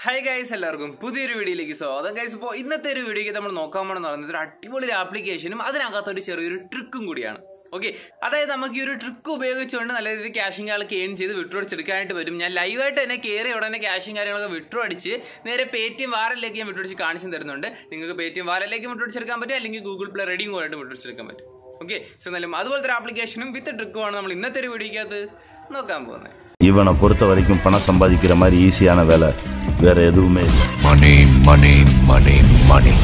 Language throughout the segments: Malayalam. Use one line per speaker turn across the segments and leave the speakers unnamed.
ഹൈ ഗൈസ് എല്ലാവർക്കും പുതിയൊരു വീഡിയോയിലേക്ക് സ്വാഗതം ഗൈസ് ഇപ്പോൾ ഇന്നത്തെ ഒരു വീഡിയോയ്ക്ക് നമ്മൾ നോക്കാൻ പോകണമെന്ന് പറയുന്നത് ഒരു അടിപൊളി ഒരു ആപ്ലിക്കേഷനും അതിനകത്ത് ഒരു ചെറിയൊരു ട്രിക്കും കൂടിയാണ് ഓക്കെ അതായത് നമുക്ക് ഈ ഒരു ട്രിക്ക് ഉപയോഗിച്ചുകൊണ്ട് നല്ല രീതിയിൽ ക്യാഷും കാര്യങ്ങളൊക്കെ ഏൺ ചെയ്ത് വിട്രോ അടിച്ചെടുക്കാനായിട്ട് വരും ഞാൻ ലൈവായിട്ട് തന്നെ കയറി ഉടനെ ക്യാഷും കാര്യങ്ങളൊക്കെ വിട്രോ അടിച്ച് നേരെ പേ ടി എം വാറിലേക്ക് ഞാൻ വിട്രോ അടിച്ച് കാണിച്ചു തരുന്നുണ്ട് നിങ്ങൾക്ക് പേ ടി എം വാറിലേക്ക് വിട്രോ അടിച്ചെടുക്കാൻ പറ്റും അല്ലെങ്കിൽ ഗൂഗിൾ പ്ലേ റെഡിയും കൂടായിട്ട് വിട്രോ അടിച്ചെടുക്കാൻ പറ്റും ഓക്കെ സോ എന്നാലും അതുപോലത്തെ ഒരു ആപ്ലിക്കേഷനും വിത്ത് ട്രിക്കുമാണ് നമ്മൾ ഇന്നത്തെ ഒരു വീഡിയോയ്ക്കകത്ത് നോക്കാൻ പോകുന്നത്
இவனை பொறுத்த வரைக்கும் பணம் சம்பாதிக்கிற மாதிரி ஈஸியான வேலை வேற எதுவுமே இல்லை
Money, money, money, money.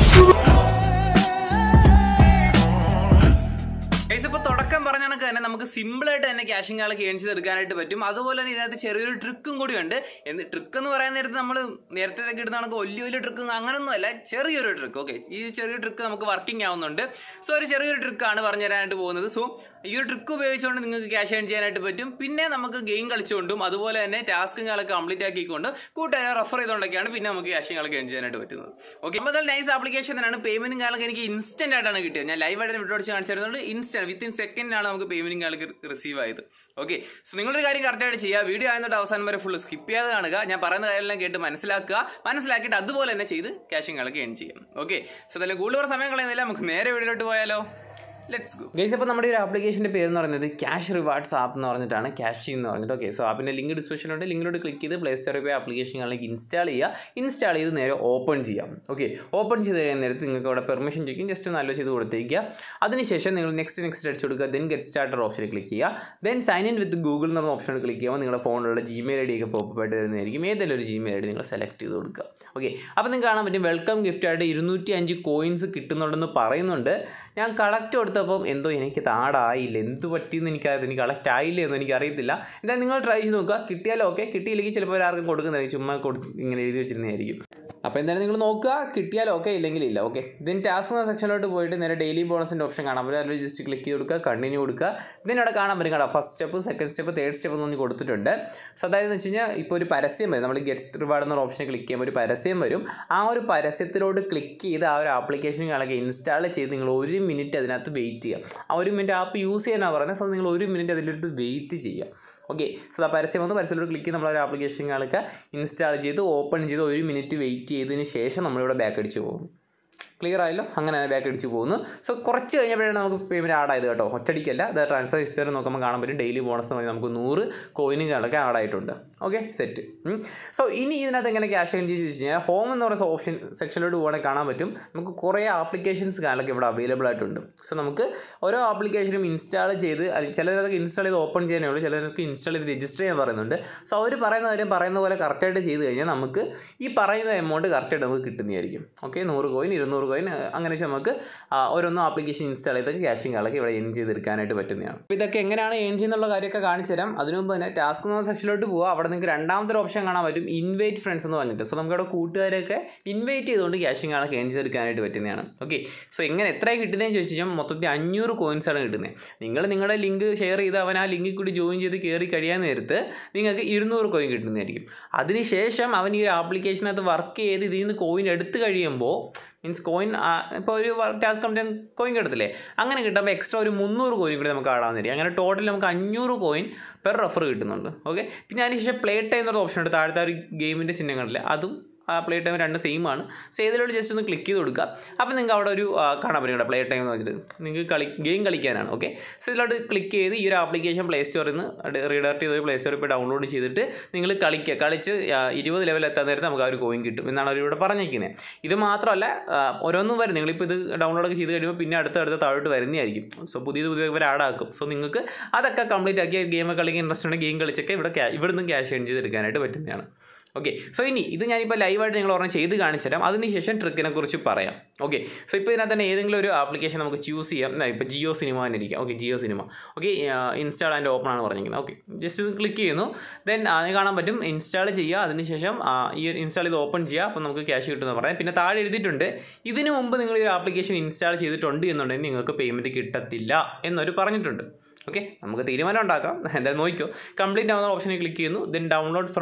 Guys ഇപ്പോൾ തുടക്കം പറഞ്ഞ കണക്ക് തന്നെ നമുക്ക് സിമ്പിൾ ആയിട്ട് തന്നെ ക്യാഷും കാലൊക്കെ ഏൺ ചെയ്തെടുക്കാനായിട്ട് പറ്റും അതുപോലെ തന്നെ ഇതിനകത്ത് ചെറിയൊരു ട്രിക്കും കൂടി ഉണ്ട് എന്ന് ട്രിക്ക് എന്ന് പറയുന്ന നേരത്ത് നമ്മൾ നേരത്തെ ഇടുന്ന കണക്ക് വലിയ വലിയ ട്രിക്കും അങ്ങനൊന്നും അല്ല ചെറിയൊരു ട്രിക്ക് ഓക്കെ ഈ ചെറിയൊരു ട്രിക്ക് നമുക്ക് വർക്കിംഗ് ആവുന്നുണ്ട് സോ ഒരു ചെറിയൊരു ട്രിക്കാണ് പറഞ്ഞു തരാനായിട്ട് പോകുന്നത് സോ ഈ ഒരു ട്രിക്ക് ഉപയോഗിച്ചുകൊണ്ട് നിങ്ങൾക്ക് ക്യാഷ് ഏൺ ചെയ്യാനായിട്ട് പറ്റും പിന്നെ നമുക്ക് ഗെയിം കളിച്ചുകൊണ്ടും അതുപോലെ തന്നെ ടാസ്കും കാലൊക്കെ കംപ്ലീറ്റ് ആക്കിക്കൊണ്ട് കൂട്ടുകാരെ റെഫർ ചെയ്തുകൊണ്ടൊക്കെയാണ് പിന്നെ നമുക്ക് ക്യാഷും കാലൊക്കെ ഏൺ ചെയ്യാനായിട്ട് പറ്റുന്നത് ഓക്കെ അപ്പോൾ നൈസ് ആപ്ലിക്കേഷൻ തന്നെയാണ് പേയ്മെന്റും കാലൊക്കെ എനിക്ക് ഇൻസ്റ്റന്റ് ആയിട്ടാണ് കിട്ടിയത് ഞാൻ ലൈവ് ആയിട്ട് വിട്ടോടിച്ച് കാണിച്ചു തരുന്നത് ഇൻസ്റ്റന്റ് വിത്തിൻ സെക്കൻഡിനാണ് നമുക്ക് പേയ്മെന്റും കാലൊക്കെ റിസീവ് ആയത് ഓക്കെ സോ നിങ്ങളൊരു കാര്യം കറക്റ്റായിട്ട് ചെയ്യുക വീഡിയോ ആയതുകൊണ്ട് അവസാനം വരെ ഫുൾ സ്കിപ്പ് ചെയ്യാതെ കാണുക ഞാൻ പറയുന്ന കാര്യമെല്ലാം കേട്ട് മനസ്സിലാക്കുക മനസ്സിലാക്കിയിട്ട് അതുപോലെ തന്നെ ചെയ്ത് ക്യാഷും കാലൊക്കെ ഏൺ ചെയ്യാം ഓക്കെ സോ എന്തായാലും കൂടുതൽ സമയം കളയുന്നില്ല നമുക്ക് നേരെ വീഡിയോയിലോട്ട് പോയാലോ ലെറ്റ്സ് ഗോ ഗൈസ് അപ്പോൾ നമ്മുടെ ഒരു ആപ്ലിക്കേഷൻ്റെ പേര് എന്ന് പറയുന്നത് ക്യാഷ് റിവാർഡ്സ് ആപ്പ് എന്ന് പറഞ്ഞിട്ടാണ് ക്യാഷ് എന്ന് പറഞ്ഞിട്ട് ഓക്കെ സോ ആപ്പിൻ്റെ ലിങ്ക് ഡിസ്ക്രിപ്ഷനിലുണ്ട് ലിങ്കിലോട്ട് ക്ലിക്ക് ചെയ്ത് പ്ലേ സ്റ്റോറിൽ പോയി ആപ്ലിക്കേഷനുകളിലേക്ക് ഇൻസ്റ്റാൾ ചെയ്യുക ഇൻസ്റ്റാൾ ചെയ്ത് നേരെ ഓപ്പൺ ചെയ്യാം ഓക്കെ ഓപ്പൺ ചെയ്ത് കഴിയുന്ന നേരത്ത് നിങ്ങൾക്ക് അവിടെ പെർമിഷൻ ചോദിക്കും ജസ്റ്റ് ഒന്ന് അലോ ചെയ്ത് കൊടുത്തേക്കുക അതിനുശേഷം നിങ്ങൾ നെക്സ്റ്റ് നെക്സ്റ്റ് അടിച്ചു കൊടുക്കുക ദെൻ ഗെറ്റ് സ്റ്റാർട്ടർ ഓപ്ഷനിൽ ക്ലിക്ക് ചെയ്യുക then sign in with Google എന്ന് പറഞ്ഞ ഓപ്ഷനിൽ ക്ലിക്ക് ചെയ്യുമ്പോൾ നിങ്ങളുടെ ഫോണിലുള്ള ജിമെയിൽ ഐ ഡി ഒക്കെ പോപ്പ് ആയിട്ട് വരുന്നതായിരിക്കും ഏതെങ്കിലും ഒരു ജിമെയിൽ ഐ ഡി നിങ്ങൾ സെലക്ട് ചെയ്ത് കൊടുക്കുക ഓക്കെ അപ്പോൾ നിങ്ങൾക്ക് കാണാൻ പറ്റും വെൽക്കം ഗിഫ്റ്റ് ആയിട്ട് ഇരുന്നൂറ്റി അഞ്ച് കോയിൻസ് കിട്ടുന്നുണ്ടെന്ന് പറയുന്നുണ്ട് ഞാൻ കളക്ട് കൊടുത്തപ്പം എന്തോ എനിക്ക് താടായില്ല എന്ത് പറ്റിയെന്ന് എനിക്കറിയാം എനിക്ക് കളക്ട് ആയില്ല എന്ന് എനിക്കറിയത്തില്ല എന്തായാലും നിങ്ങൾ ട്രൈ ചെയ്ത് നോക്കുക കിട്ടിയാലോ ഓക്കെ കിട്ടിയില്ലെങ്കിൽ ചിലപ്പോൾ ആർക്കും കൊടുക്കുന്നതായിരിക്കും ചുമ്മാ കൊടുത്ത് ഇങ്ങനെ എഴുതി വെച്ചിരുന്നതായിരിക്കും അപ്പോൾ എന്തായാലും നിങ്ങൾ നോക്കുക കിട്ടിയാൽ ഓക്കെ ഇല്ലെങ്കിൽ ഇല്ല ഓക്കെ ദെൻ ടാസ്ക് എന്ന സെക്ഷനിലോട്ട് പോയിട്ട് നേരെ ഡെയിലി ബോണസിൻ്റെ ഓപ്ഷൻ കാണാൻ പറ്റും അതിൽ ജസ്റ്റ് ക്ലിക്ക് ചെയ്ത് കൊടുക്കുക കണ്ടിന്യൂ കൊടുക്കുക ഇതിന് അവിടെ കാണാൻ പറ്റും കേട്ടോ first step second step third step എന്നൊന്ന് കൊടുത്തിട്ടുണ്ട് സോ അതായത് എന്ന് വെച്ച് കഴിഞ്ഞാൽ ഇപ്പോൾ ഒരു പരസ്യം വരും നമ്മൾ ഗെറ്റ് റിവാർഡ് എന്ന ഓപ്ഷനിൽ ക്ലിക്ക് ചെയ്യുമ്പോൾ ഒരു പരസ്യം വരും ആ ഒരു പരസ്യത്തിലോട്ട് ക്ലിക്ക് ചെയ്ത് ആ ഒരു ആപ്ലിക്കേഷനുകളൊക്കെ ഇൻസ്റ്റാൾ ചെയ്ത് നിങ്ങൾ ഒരു മിനിറ്റ് അതിനകത്ത് വെയിറ്റ് ചെയ്യുക ആ ഒരു മിനിറ്റ് ആപ്പ് യൂസ് ചെയ്യാനാണ് പറയുന്നത് സോ നിങ്ങൾ ഒരു മിനിറ്റ് അതിലോട്ട് വെയിറ്റ് ചെയ്യുക ഓക്കെ സോ ആ പരസ്യം വന്ന് പരസ്യത്തിലോട്ട് ക്ലിക്ക് ചെയ്ത് നമ്മളൊരു ആപ്ലിക്കേഷനുകളൊക്കെ ഇൻസ്റ്റാൾ ചെയ്ത് ഓപ്പൺ ചെയ്ത് ഒരു മിനിറ്റ് വെയിറ്റ് ചെയ്തതിന് ശേഷം നമ്മളിവിടെ ബാക്ക് അടിച്ച് പോകും ക്ലിയർ ആയല്ലോ അങ്ങനെ ബാക്ക് അടിച്ച് പോകുന്നു സോ കുറച്ച് കഴിഞ്ഞപ്പോഴാണ് നമുക്ക് പേയ്മെൻറ്റ് ആഡ് ആയത് കേട്ടോ ഒറ്റടിക്കല്ല അത് ട്രാൻസ്ഫർ ഹിസ്റ്ററി നോക്കുമ്പോൾ കാണാൻ പറ്റും ഡെയിലി ബോണസ് എന്ന് പറഞ്ഞാൽ നമുക്ക് നൂറ് കോയിനുകളൊക്കെ ആഡ് ആയിട്ടുണ്ട് ഓക്കെ സെറ്റ് സോ ഇനി ഇതിനകത്ത് എങ്ങനെ ക്യാഷ് ഏൺ ചെയ്ത് വെച്ച് കഴിഞ്ഞാൽ ഹോം എന്ന് പറയുന്ന ഓപ്ഷൻ സെക്ഷനിലോട്ട് പോകണമെങ്കിൽ കാണാൻ പറ്റും നമുക്ക് കുറേ ആപ്ലിക്കേഷൻസ് കാലൊക്കെ ഇവിടെ അവൈലബിൾ ആയിട്ടുണ്ട് സോ നമുക്ക് ഓരോ ആപ്ലിക്കേഷനും ഇൻസ്റ്റാൾ ചെയ്ത് അത് ചിലരൊക്കെ ഇൻസ്റ്റാൾ ചെയ്ത് ഓപ്പൺ ചെയ്യാനേ ഉള്ളൂ ചിലർക്ക് ഇൻസ്റ്റാൾ ചെയ്ത് രജിസ്റ്റർ ചെയ്യാൻ പറയുന്നുണ്ട് സോ അവർ പറയുന്ന കാര്യം പറയുന്ന പോലെ കറക്റ്റായിട്ട് ചെയ്ത് കഴിഞ്ഞാൽ നമുക്ക് ഈ പറയുന്ന എമൗണ്ട് കറക്റ്റായിട്ട് നമുക്ക് കിട്ടുന്നതായിരിക്കും ഓക്കെ നൂറ് കോയിൻ ഇരുന്നൂറ് കോയിൻ അങ്ങനെ വെച്ച് നമുക്ക് ആ, ഓരോന്നും ആപ്ലിക്കേഷൻ ഇൻസ്റ്റാൾ ചെയ്തൊക്കെ ക്യാഷിങ് കാലൊക്കെ ഇവിടെ എൻ ചെയ്തെടുക്കാനായിട്ട് പറ്റുന്നതാണ് അപ്പോൾ ഇതൊക്കെ എങ്ങനെയാണ് എൻ ചെയ്യുന്നുള്ള കാര്യമൊക്കെ കാണിച്ചു തരാം അതിനു മുമ്പ് തന്നെ ടാസ്ക് എന്ന സെക്ഷനിലോട്ട് പോവുക അവിടെ നിങ്ങൾക്ക് രണ്ടാമത്തെ ഒരു ഓപ്ഷൻ കാണാൻ പറ്റും ഇൻവൈറ്റ് ഫ്രണ്ട്സ് എന്ന് പറഞ്ഞിട്ട് സോ നമുക്ക് അവിടെ കൂട്ടുകാരെയൊക്കെ ഇൻവൈറ്റ് ചെയ്തുകൊണ്ട് ക്യാഷിങ് കാലൊക്കെ എൻ ചെയ്തെടുക്കാനായിട്ട് പറ്റുന്നതാണ് ഓക്കെ സോ എങ്ങനെ എത്ര കിട്ടുന്നതെന്ന് ചോദിച്ചു കഴിഞ്ഞാൽ മൊത്തത്തിൽ അഞ്ഞൂറ് കോയിൻസ് ആണ് കിട്ടുന്നത് നിങ്ങൾ നിങ്ങളുടെ ലിങ്ക് ഷെയർ ചെയ്ത് അവൻ ആ ലിങ്കിൽ കൂടി ജോയിൻ ചെയ്ത് കയറി കഴിയാൻ നേരത്ത് നിങ്ങൾക്ക് ഇരുന്നൂറ് കോയിൻ കിട്ടുന്നതായിരിക്കും അതിനുശേഷം അവൻ ഈ ഒരു ആപ്ലിക്കേഷനകത്ത് വർക്ക് ചെയ്ത് ഇതിൽ നിന്ന് കോയിൻ എടുത്ത് കഴിയുമ്പോൾ മീൻസ് കോയിൻ ഇപ്പോൾ ഒരു ടാസ്ക് കംപ്ലീറ്റ് കോയിൻ കിട്ടത്തില്ലേ അങ്ങനെ കിട്ടുമ്പോൾ എക്സ്ട്രാ ഒരു മുന്നൂറ് കോയിൻ കൂടി നമുക്ക് ആടാവുന്നതായിരിക്കും അങ്ങനെ ടോട്ടൽ നമുക്ക് അഞ്ഞൂറ് കോയിൻ പെർ റെഫർ കിട്ടുന്നുണ്ട് ഓക്കെ പിന്നെ അതിനുശേഷം പ്ലേ ടൈം എന്നൊരു ഓപ്ഷൻ ഉണ്ട് താഴത്തെ ആ ഒരു ഗെയിമിൻ്റെ ചിഹ്നങ്ങളില്ലേ അതും ആ പ്ലേ ടൈം രണ്ട് സെയിം ആണ് സോ ഏതിലോട്ട് ജസ്റ്റ് ഒന്ന് ക്ലിക്ക് ചെയ്ത് കൊടുക്കുക അപ്പോൾ നിങ്ങൾക്ക് അവിടെ ഒരു ആ, കാണാൻ പറ്റും പ്ലേ ടൈം എന്ന് വെച്ചിട്ട് നിങ്ങൾക്ക് കളി ഗെയിം കളിക്കാനാണ് ഓക്കെ സോ ഇതിലോട്ട് ക്ലിക്ക് ചെയ്ത് ഈ ഒരു ആപ്ലിക്കേഷൻ പ്ലേ സ്റ്റോറിൽ നിന്ന് റീഡയറക്ട് ചെയ്ത് പ്ലേ സ്റ്റോറിൽ ഇപ്പോൾ ഡൗൺലോഡ് ചെയ്തിട്ട് നിങ്ങൾ കളിക്കുക കളിച്ച് ആ, ഇരുപത് ലെവൽ എത്താൻ നേരത്ത് നമുക്ക് ആ ഒരു കോയിൻ കിട്ടും എന്നാണ് അവർ ഇവിടെ പറഞ്ഞിരിക്കുന്നത് ഇത് മാത്രമല്ല ആ, ഓരോന്നും വരും നിങ്ങളിപ്പോൾ ഇത് ഡൗൺലോഡൊക്കെ ചെയ്ത് കഴിയുമ്പോൾ പിന്നെ അടുത്ത അടുത്ത താഴോട്ട് വരുന്നതായിരിക്കും സോ പുതിയത് പുതിയ ഇവർ ആഡാക്കും സോ നിങ്ങൾക്ക് അതൊക്കെ കംപ്ലീറ്റ് ആക്കി ഗെയിം കളിക്കാൻ ഇൻട്രസ്റ്റ് ഉണ്ട് ഗെയിം കളിച്ചൊക്കെ ഇവിടെ ക്യാ ഇവിടുന്ന് ക്യാഷ് ഏൺ ചെയ്തെടുക്കാനായിട്ട് പറ്റുന്നതാണ് ഓക്കെ സോ ഇനി ഇത് ഞാനിപ്പോൾ ലൈവായിട്ട് നിങ്ങൾ ഓർമ്മ ചെയ്ത് കാണിച്ചു തരാം അതിനുശേഷം ട്രിക്കിനെ കുറിച്ച് പറയാം ഓക്കെ സോ ഇപ്പോൾ ഇതിനകത്ത് തന്നെ ഏതെങ്കിലും ഒരു ആപ്ലിക്കേഷൻ നമുക്ക് ചൂസ് ചെയ്യാം എന്നാ ഇപ്പോൾ ജിയോ സിനിമ തന്നെ ഇരിക്കാം okay Jio cinema okay install and open ആണ് പറഞ്ഞിരിക്കുന്നത് ഓക്കെ ജസ്റ്റ് ക്ലിക്ക് ചെയ്യുന്നു ദെൻ അത് കാണാൻ പറ്റും ഇൻസ്റ്റാൾ ചെയ്യുക അതിനുശേഷം ആ, ഈ ഒരു ഇൻസ്റ്റാൾ ചെയ്ത് ഓപ്പൺ ചെയ്യുക അപ്പോൾ നമുക്ക് ക്യാഷ് കിട്ടുമെന്ന് പറയാം പിന്നെ താഴെ എഴുതിയിട്ടുണ്ട് ഇതിനു മുമ്പ് നിങ്ങൾ ഈ ഒരു ആപ്ലിക്കേഷൻ ഇൻസ്റ്റാൾ ചെയ്തിട്ടുണ്ട് എന്നുണ്ടെങ്കിൽ നിങ്ങൾക്ക് പേയ്മെൻറ്റ് കിട്ടത്തില്ല എന്നൊരു പറഞ്ഞിട്ടുണ്ട് ഓക്കെ നമുക്ക് തീരുമാനം ഉണ്ടാക്കാം എന്തായാലും നോക്കിക്കോ കംപ്ലീറ്റ് ആവുന്ന ഓപ്ഷനിൽ ക്ലിക്ക് ചെയ്യുന്നു then download from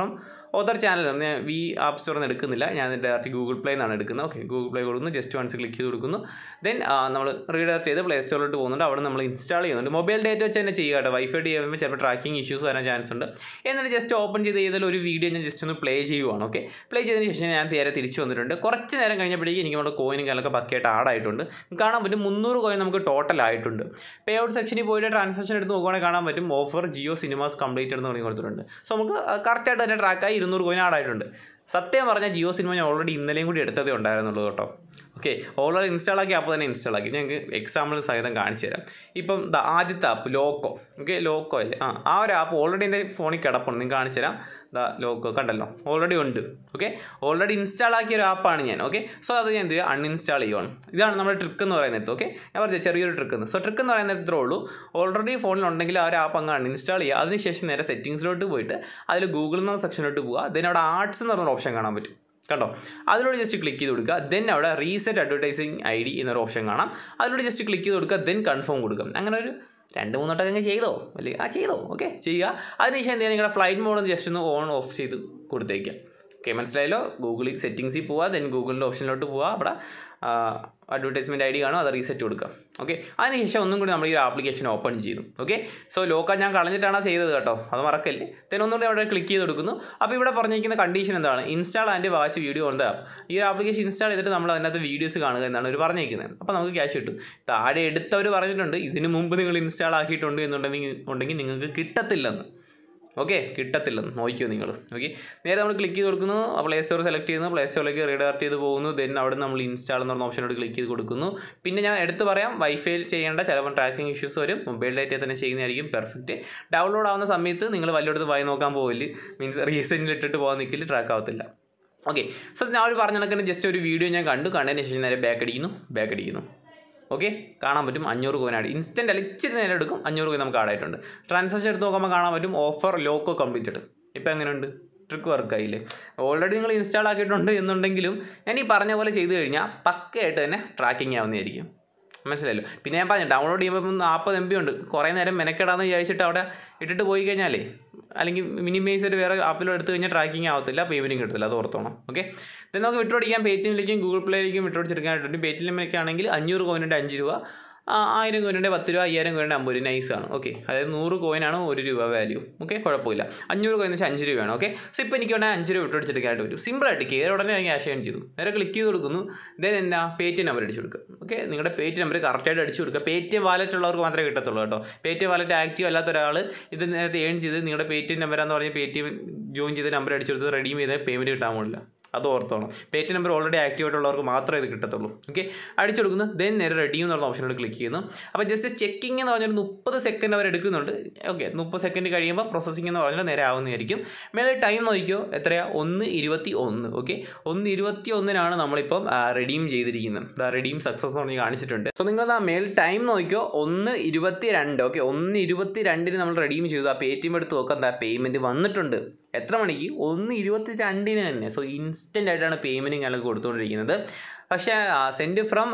other channel ഞാൻ വി ആപ്പ് സ്റ്റോറിൽ നിന്ന് എടുക്കുന്നില്ല ഞാൻ ഡയറക്റ്റ് ഗൂഗിൾ പ്ലേ നിന്നാണ് എടുക്കുന്നത് ഓക്കെ ഗൂഗിൾ പ്ലേ കൊടുക്കുന്നു ജസ്റ്റ് വൺസ് ക്ലിക്ക് ചെയ്ത് കൊടുക്കുന്നു ദെൻ നമ്മൾ റീഡയറക്റ്റ് ചെയ്ത് പ്ലേ സ്റ്റോറിലോട്ട് പോകുന്നുണ്ട് അവിടെ നമ്മൾ ഇൻസ്റ്റാൾ ചെയ്യുന്നുണ്ട് മൊബൈൽ ഡേറ്റ വെച്ച് തന്നെ ചെയ്യുക കേട്ടോ വൈഫൈ ചെയ്യുമ്പോൾ ചിലപ്പോൾ ട്രാക്കിംഗ് ഇഷ്യൂസ് വരാൻ ചാൻസ് ഉണ്ട് എന്നിട്ട് ജസ്റ്റ് ഓപ്പൺ ചെയ്ത് ചെയ്താൽ ഒരു വീഡിയോ ഞാൻ ജസ്റ്റ് ഒന്ന് പ്ലേ ചെയ്യുവാണ് ഓക്കെ പ്ലേ ചെയ്തതിന് ശേഷം ഞാൻ നേരെ തിരിച്ചു വന്നിട്ടുണ്ട് കുറച്ച് നേരം കഴിഞ്ഞപ്പോഴേക്കും എനിക്ക് നമ്മുടെ കോയിനും കാലൊക്കെ പക്കയായിട്ട് ആഡായിട്ടുണ്ട് കാണാൻ പറ്റും മുന്നൂറ് കോയിൻ നമുക്ക് ടോട്ടൽ ആയിട്ടുണ്ട് പേ ഔട്ട് സെക്ഷനിൽ പോയിട്ട് ട്രാൻസാക്ഷൻ എടുത്ത് നോക്കുവാണെങ്കിൽ കാണാൻ പറ്റും ഓഫർ ജിയോ സിനിമാസ് കംപ്ലീറ്റ് എന്ന് പറഞ്ഞ് കൊടുത്തിട്ടുണ്ട് സോ നമുക്ക് കറക്റ്റായിട്ട് തന്നെ ട്രാക്കായി ഇരുന്നൂറ് കോയിൻ ആഡായിട്ടുണ്ട് സത്യം പറഞ്ഞാൽ ജിയോ സിനിമ ഞാൻ ഓൾറെഡി ഇന്നലെയും കൂടി എടുത്തതേ ഉണ്ടായിരുന്നുള്ളൂ കേട്ടോ ഓക്കെ ഓൾറെഡി ഇൻസ്റ്റാൾ ആക്കി ആപ്പ് തന്നെ ഇൻസ്റ്റാൾ ആക്കി ഞങ്ങൾക്ക് എക്സാമ്പിൾ സഹിതം കാണിച്ചു തരാം ഇപ്പം ദാ ആദ്യത്തെ ആപ്പ് ലോക്കോ ഓക്കെ ലോക്കോ അല്ലേ ആ ആ ഒരു ആപ്പ് ഓൾറെഡി എൻ്റെ ഫോണിൽ കിടപ്പുണ്ട് നിങ്ങൾക്ക് കാണിച്ചു തരാം ദാ ലോക്കോ കണ്ടല്ലോ ഓൾറെഡി ഉണ്ട് ഓക്കെ ഓൾറെഡി ഇൻസ്റ്റാൾ ആക്കിയ ഒരു ആപ്പാണ് ഞാൻ ഓക്കെ സോ അത് ഞാൻ എന്ത് ചെയ്യുക അൺഇൻസ്റ്റാൾ ചെയ്യുവാണ് ഇതാണ് നമ്മുടെ ട്രിക്ക് എന്ന് പറയുന്നത് ഓക്കെ ഞാൻ പറഞ്ഞ ചെറിയൊരു ട്രിക്ക് എന്ന് സോ ട്രിക്ക് എന്ന് പറയുന്നത് ഇത്രേ ഉള്ളൂ ഓൾറെഡി ഫോണിൽ ഉണ്ടെങ്കിൽ ആ ഒരു ആപ്പ് അങ്ങ് അൺഇൻസ്റ്റാൾ ചെയ്യുക അതിനുശേഷം നേരെ സെറ്റിംഗ്സിലോട്ട് പോയിട്ട് അതിൽ ഗൂഗിൾ എന്ന സെക്ഷനിലോട്ട് പോവുക ദെൻ അവിടെ ആർട്സ് എന്ന് പറഞ്ഞ ഓപ്ഷൻ കാണാൻ പറ്റും കണ്ടോ അതിലൂടെ ജസ്റ്റ് ക്ലിക്ക് ചെയ്ത് കൊടുക്കുക ദെൻ അവിടെ റീസെറ്റ് അഡ്വർടൈസിങ് ഐ ഡി എന്നൊരു ഓപ്ഷൻ കാണാം അതിലൂടെ ജസ്റ്റ് ക്ലിക്ക് ചെയ്ത് കൊടുക്കുക ദെൻ കൺഫേം കൊടുക്കുക അങ്ങനെ ഒരു രണ്ട് മൂന്നോട്ടൊക്കെ അങ്ങ് ചെയ്തോ അല്ലെങ്കിൽ ആ ചെയ്തോ ഓക്കെ ചെയ്യുക അതിനുശേഷം എന്ത് ചെയ്യുക നിങ്ങളുടെ ഫ്ലൈറ്റ് മോഡ് ജസ്റ്റ് ഒന്ന് ഓൺ ഓഫ് ചെയ്ത് കൊടുത്തേക്കാം ഓക്കെ മനസ്സിലായല്ലോ ഗൂഗിളിൽ സെറ്റിങ്സിൽ പോവുക ദെൻ ഗൂഗിളിൻ്റെ ഓപ്ഷനിലോട്ട് പോവുക അവിടെ അഡ്വർടൈസ്മെൻറ്റ് ഐ ഡി കാണും അത് റീസെറ്റ് കൊടുക്കുക ഓക്കെ അതിനുശേഷം ഒന്നും കൂടി നമ്മൾ ഈ ഒരു ആപ്ലിക്കേഷൻ ഓപ്പൺ ചെയ്തു ഓക്കെ സോ ലോക്ക ഞാൻ കളഞ്ഞിട്ടാണ് ചെയ്തത് കേട്ടോ അത് മറക്കല്ലേ ദെൻ ഒന്നുകൂടി അവിടെ ക്ലിക്ക് ചെയ്ത് കൊടുക്കുന്നു അപ്പോൾ ഇവിടെ പറഞ്ഞിരിക്കുന്ന കണ്ടീഷൻ എന്താണ് install and watch video on the app ഈ ഒരു ആപ്ലിക്കേഷൻ ഇൻസ്റ്റാൾ ചെയ്തിട്ട് നമ്മൾ അതിനകത്ത് വീഡിയോസ് കാണുക എന്നാണ് അവർ പറഞ്ഞിരിക്കുന്നത് അപ്പോൾ നമുക്ക് ക്യാഷ് കിട്ടും താഴെ എടുത്തവർ പറഞ്ഞിട്ടുണ്ട് ഇതിന് മുമ്പ് നിങ്ങൾ ഇൻസ്റ്റാൾ ആക്കിയിട്ടുണ്ട് എന്നുണ്ടെങ്കിൽ ഉണ്ടെങ്കിൽ നിങ്ങൾക്ക് കിട്ടത്തില്ലെന്ന് ഓക്കെ കിട്ടത്തില്ലെന്ന് നോക്കിയോ നിങ്ങൾ ഓക്കെ നേരെ നമ്മൾ ക്ലിക്ക് ചെയ്ത് കൊടുക്കുന്നു പ്ലേ സ്റ്റോർ സെലക്ട് ചെയ്യുന്നു പ്ലേ സ്റ്റോറിലേക്ക് റീഡയറക്ട് ചെയ്ത് പോകുന്നു ദെൻ അവിടെ നമ്മൾ ഇൻസ്റ്റാൾ എന്ന് പറഞ്ഞ ഓപ്ഷനോട് ക്ലിക്ക് ചെയ്ത് കൊടുക്കുന്നു പിന്നെ ഞാൻ എടുത്ത് പറയാം വൈഫൈയിൽ ചെയ്യേണ്ട ചിലപ്പോൾ ട്രാക്കിംഗ് ഇഷ്യൂസ് വരും മൊബൈൽ ഡേറ്റയിൽ തന്നെ ചെയ്യുന്നതായിരിക്കും പെർഫെക്റ്റ് ഡൗൺലോഡ് ആവുന്ന സമയത്ത് നിങ്ങൾ വല്ലയിടത്ത് വായി നോക്കാൻ പോകില്ല മീൻസ് റീസെൻറ്റിൽ ഇട്ടിട്ട് പോകാൻ നിൽക്കില്ല ട്രാക്ക് ആവത്തില്ല ഓക്കെ സോ ഞാൻ ഒരു പറഞ്ഞ കണക്കിന് ജസ്റ്റ് ഒരു വീഡിയോ ഞാൻ കണ്ടു കണ്ടതിന് ശേഷം നേരെ ബാക്ക് അടിക്കുന്നു ബാക്ക് അടിക്കുന്നു ഓക്കെ കാണാൻ പറ്റും അഞ്ഞൂറ് കോയിൻ ആഡ് ഇൻസ്റ്റൻ്റ് അല്ല ഇച്ചിരി നേരം എടുക്കും അഞ്ഞൂറ് കോയിൻ നമുക്ക് ആഡായിട്ടുണ്ട് ട്രാൻസാക്ഷൻ എടുത്ത് നോക്കുമ്പോൾ കാണാൻ പറ്റും ഓഫർ ലോക്കോ കംപ്ലീറ്റഡ് ഇപ്പോൾ എങ്ങനെയുണ്ട് ട്രിക്ക് വർക്ക് ആയില്ലേ ഓൾറെഡി നിങ്ങൾ ഇൻസ്റ്റാൾ ആക്കിയിട്ടുണ്ട് എന്നുണ്ടെങ്കിലും ഞാൻ ഈ പറഞ്ഞ പോലെ ചെയ്തു കഴിഞ്ഞാൽ പക്കയായിട്ട് തന്നെ ട്രാക്കിംഗ് ആവുന്നതായിരിക്കും മനസ്സിലായല്ലോ പിന്നെ ഞാൻ പറഞ്ഞു ഡൗൺലോഡ് ചെയ്യുമ്പോൾ ഇപ്പം നാൽപ്പത് എം ബി ഉണ്ട് കുറേ നേരം മെനക്കെടാന്ന് വിചാരിച്ചിട്ട് അവിടെ ഇട്ടിട്ട് പോയി കഴിഞ്ഞാലേ അല്ലെങ്കിൽ മിനിമൈസ് ചെയ്ത് വേറെ ആപ്പിലും എടുത്തു കഴിഞ്ഞാൽ ട്രാക്കിംഗ് ആവത്തില്ല പേയ്മെൻറ്റും കിട്ടത്തില്ല അത് ഓർത്തോണം ഓക്കെ then നമുക്ക് വിട്ടുപിടിക്കാം പേറ്റിഎമ്മിലേക്കും ഗൂഗിൾ പ്ലേയിലേക്കും വിട്ടുപിടിച്ചെടുക്കാനായിട്ടുണ്ട് പേറ്റിഎമ്മിലൊക്കെ ആണെങ്കിൽ അഞ്ഞൂറ് കോയിനുണ്ട് അഞ്ച് രൂപ ആ, ആയിരം കോയിനുണ്ട് പത്ത് രൂപ അയ്യായിരം കോയിനുണ്ട് അമ്പത് രൂപ നൈസാണ് ഓക്കെ അതായത് നൂറ് കോയിനാണ് ഒരു രൂപ വാല്യൂ ഓക്കെ കുഴപ്പമില്ല അഞ്ഞൂറ് കോയിൻ വെച്ചാൽ അഞ്ച് രൂപയാണ് ഓക്കെ സോ ഇപ്പോൾ എനിക്ക് വേണമെങ്കിൽ അഞ്ച് രൂപ വിട്ടുപിടിച്ചെടുക്കാനായിട്ട് പറ്റും സിമ്പിളായിട്ട് കയറി ഉടനെ ഞാൻ ക്യാഷ് ഏൺ ചെയ്തു നേരെ ക്ലിക്ക് ചെയ്ത് കൊടുക്കുന്നു ദെൻ എന്നാ പേറ്റിഎം നമ്പർ അടിച്ചു കൊടുക്കുക ഓക്കെ നിങ്ങളുടെ പേറ്റിഎം നമ്പർ കറക്റ്റായിട്ട് അടിച്ചു കൊടുക്കുക പേറ്റിഎം വാലറ്റ് ഉള്ളവർക്ക് മാത്രമേ കിട്ടത്തുള്ളൂ കേട്ടോ പേറ്റിഎം വാലറ്റ് ആക്റ്റീവ് അല്ലാത്ത ഒരാൾ ഇത് നേരത്തെ ഏൺ ചെയ്ത് നിങ്ങളുടെ പേറ്റിഎം നമ്പറാന്ന് പറഞ്ഞ് പേറ്റിഎം ജോയിൻ ചെയ്ത് നമ്പർ അടിച്ചു കൊടുത്ത് റെഡീം ചെയ്ത് പേയ്മെൻറ്റ് കിട്ടാൻ പോകില്ല അത് ഓർത്തോണം പേറ്റ് നമ്പർ ഓൾറെഡി ആക്റ്റീവ് ആയിട്ടുള്ളവർക്ക് മാത്രമേ ഇത് കിട്ടത്തുള്ളൂ ഓക്കെ അടിച്ചു കൊടുക്കുന്നു ദെൻ നേരെ റെഡി എന്ന് പറഞ്ഞ ഓപ്ഷനോട് ക്ലിക്ക് ചെയ്യുന്നു അപ്പോൾ ജസ്റ്റ് ചെക്കിംഗ് എന്ന് പറഞ്ഞാൽ മുപ്പത് സെക്കൻഡ് അവർ എടുക്കുന്നുണ്ട് ഓക്കെ മുപ്പത് സെക്കൻഡ് കഴിയുമ്പോൾ പ്രോസസ്സിംഗ് എന്ന് പറഞ്ഞാൽ നേരെ ആവുന്നതായിരിക്കും മേലെ ടൈം നോക്കിയോ എത്രയാ ഒന്ന് ഇരുപത്തി ഒന്ന് ഓക്കെ ഒന്ന് ഇരുപത്തി ഒന്നിനാണ് നമ്മളിപ്പം റെഡീം ചെയ്തിരിക്കുന്നത് ദാ റെഡീം സക്സസ് എന്ന് പറഞ്ഞ് കാണിച്ചിട്ടുണ്ട് സോ നിങ്ങൾ ആ മേൽ ടൈം നോക്കിയോ ഒന്ന് ഇരുപത്തി രണ്ട് ഓക്കെ ഒന്ന് ഇരുപത്തി രണ്ടിന് നമ്മൾ റെഡീം ചെയ്തു ആ പേ ടി എം എടുത്ത് നോക്കാം എന്താ പേയ്മെൻറ്റ് വന്നിട്ടുണ്ട് എത്ര മണിക്ക് ഒന്ന് ഇരുപത്തി രണ്ടിന് തന്നെ സോ ഇൻസ്റ്റൻ്റ് ആയിട്ടാണ് പേയ്മെൻറ്റ് ഞങ്ങൾക്ക് കൊടുത്തുകൊണ്ടിരിക്കുന്നത് പക്ഷേ സെൻഡ് ഫ്രം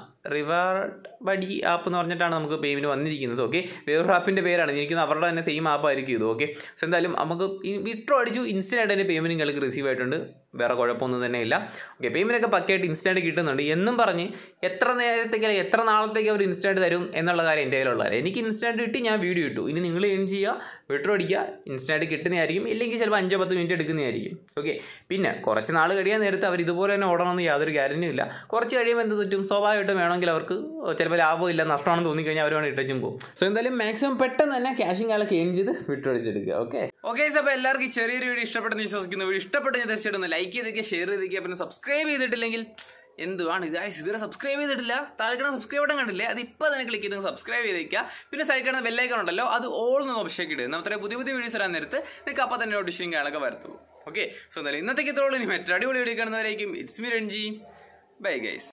റിവാർഡ് വടി ആപ്പ് എന്ന് പറഞ്ഞിട്ടാണ് നമുക്ക് പേയ്മെൻറ്റ് വന്നിരിക്കുന്നത് ഓക്കെ വേറൊരു ആപ്പിൻ്റെ പേരാണ് എനിക്കൊന്ന് അവരുടെ തന്നെ സെയിം ആപ്പ് ആയിരിക്കും ഇത് ഓക്കെ സോ എന്തായാലും നമുക്ക് വിട്രോ അടിച്ചു ഇൻസ്റ്റൻ്റ് ആയിട്ട് തന്നെ പേയ്മെൻറ്റ് നിങ്ങൾക്ക് റിസീവ് ആയിട്ടുണ്ട് വേറെ കുഴപ്പമൊന്നും തന്നെ ഇല്ല ഓക്കെ പേയ്മെൻ്റ് ഒക്കെ പക്കയായിട്ട് ഇൻസ്റ്റൻ്റ് കിട്ടുന്നുണ്ട് എന്നും പറഞ്ഞ് എത്ര നേരത്തേക്ക് അല്ലെങ്കിൽ എത്ര നാളത്തേക്ക് അവർ ഇൻസ്റ്റൻ്റ് തരും എന്നുള്ള കാര്യം എൻ്റെ കയ്യിലുള്ളതല്ല എനിക്ക് ഇൻസ്റ്റൻ്റ് കിട്ടി ഞാൻ വീഡിയോ ഇട്ടു ഇനി നിങ്ങൾ ഏൺ ചെയ്യുക വിട്രോ അടിക്കുക ഇൻസ്റ്റൻ്റ് കിട്ടുന്നതായിരിക്കും ഇല്ലെങ്കിൽ ചിലപ്പോൾ അഞ്ചോ പത്ത് മിനിറ്റ് എടുക്കുന്നതായിരിക്കും ഓക്കെ പിന്നെ കുറച്ച് നാൾ കഴിയാൻ നേരത്ത് അവർ ഇതുപോലെ തന്നെ ഓടണമെന്ന് യാതൊരു ഗ്യാരണ്ടിയും ഇല്ല കുറച്ച് കഴിയുമ്പോൾ എന്ത് പറ്റും സ്വാഭാവികമായിട്ടും വേണമെങ്കിൽ അവർക്ക് ചിലപ്പോൾ ലാഭമില്ല നഷ്ടമാണെന്ന് തോന്നിക്കഴിഞ്ഞാൽ അവർ വേണമെങ്കിൽ ഇട്ടും പോകും സോ എന്തായാലും മാക്സിമം പെട്ടെന്ന് തന്നെ ക്യാഷും കാലൊക്കെ ഏൺ ചെയ്ത് വിട്ടുപിടിച്ചെടുക്കുക ഓക്കെ ഓക്കെ അപ്പോൾ എല്ലാവർക്കും ഈ ചെറിയൊരു വീഡിയോ ഇഷ്ടപ്പെട്ടെന്ന് വിശ്വസിക്കുന്നു വീഡിയോ ഇഷ്ടപ്പെട്ട് ഞാൻ തീർച്ചയായിട്ടും ലൈക്ക് ചെയ്തേക്കുക ഷെയർ ചെയ്തേക്കുക പിന്നെ സബ്സ്ക്രൈബ് ചെയ്തിട്ടില്ലെങ്കിൽ എന്തുവാണ് ഇത് ഗൈസ് ഇതുവരെ സബ്സ്ക്രൈബ് ചെയ്തിട്ടില്ല താഴെ സബ്സ്ക്രൈബ് ബട്ടൺ കണ്ടില്ലേ അത് ഇപ്പോൾ തന്നെ ക്ലിക്ക് ചെയ്ത് സബ്സ്ക്രൈബ് ചെയ്തേക്കുക പിന്നെ സൈഡ് കാണുന്ന ബെല്ലൈക്കൺ ഉണ്ടല്ലോ അത് ഓൾ നിന്ന് ഓപ്ഷൻ ഇടുക നമ്മുടെ പുതിയ പുതിയ വീഡിയോസ് വരാൻ നേരത്ത് നിങ്ങൾക്ക് അപ്പോൾ തന്നെ നോട്ടിഫിക്കേഷൻ കാണൊക്കെ വരത്തുള്ളൂ ഓക്കെ സോ എന്തായാലും ഇന്നത്തേക്ക് ഇത്രയുള്ളൂ ഇനി മറ്റൊരു അടിപൊളി വീഡിയോ കാണുന്നവരായിരിക്കും it's me Ranji bye guys